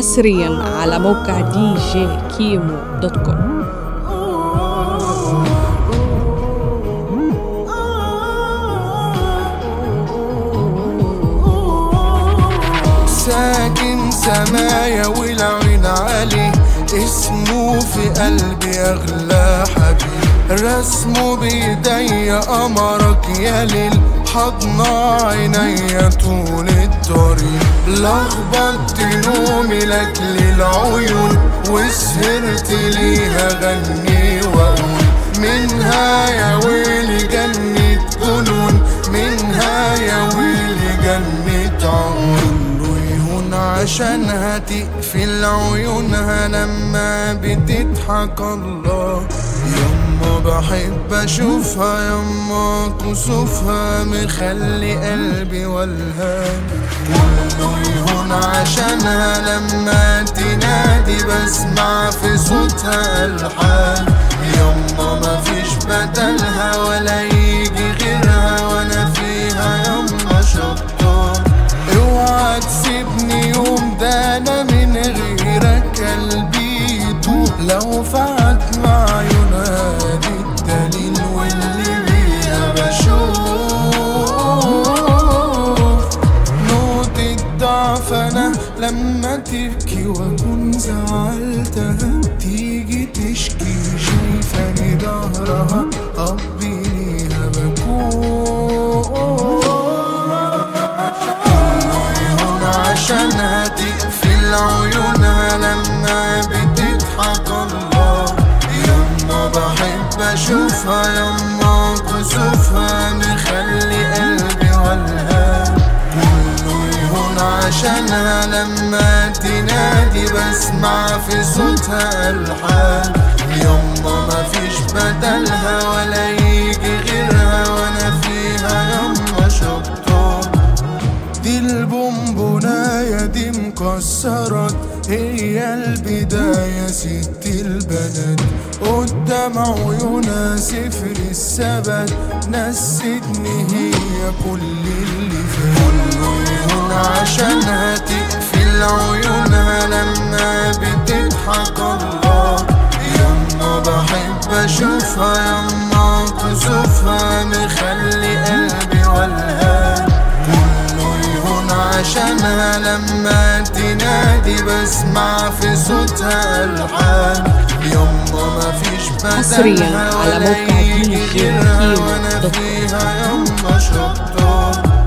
حصريا على موقع دي جي كيمو دوت كوم ساكن سمايا والعين علي اسمه في قلبي اغلى حبيب رسمه بايدي قمرك يا ليل حضن عينيا طول الطريق لخبطت نومي لك للعيون وسهرت ليها غني واقول منها يا ويلي جنة جنون منها يا ويلي جنة عيون كله يهون عشانها تقفل عيونها لما بتضحك الله يما بحب اشوفها يما كسوفها مخلي قلبي والهان كله يهون عشانها لما تنادي بسمع في صوتها الحان يما مفيش بدلها ولا يجي غيرها وانا فيها يما شطان اوعى تسيبني يوم ده انا من غيرك قلبي يتوه لو فات مع ينادي الدليل واللي بيها بشوف نوت الضعف انا لما تبكي واكون زعلتها تيجي تشكي شايفاني ظهرها قبي ليها بكون عشانها تقفل عيونها لما بتضحك الله يما بحب اشوفها يما كسوفها مخلي قلبي والهان كله يهون عشانها لما تنادي بسمع في صوتها الحان يما مفيش بدلها ولا يجي غيرها وانا فيها يما شطان دي البونبوناية دي مكسرت هي البداية ست البلد قدام عيونها سفر السبت نستني هي كل اللي فات كله يهون عشانها تقفل عيونها لما بتضحك الله يما بحب اشوفها يما كسوفها مخلي قلبي والهان كله يهون عشانها لما تنادي بسمع في صوتها الحان يما مفيش حصرياً بدلها على ولا موقع يجي DJ غيرها كيمو وانا دوت كوم. فيها يما شطان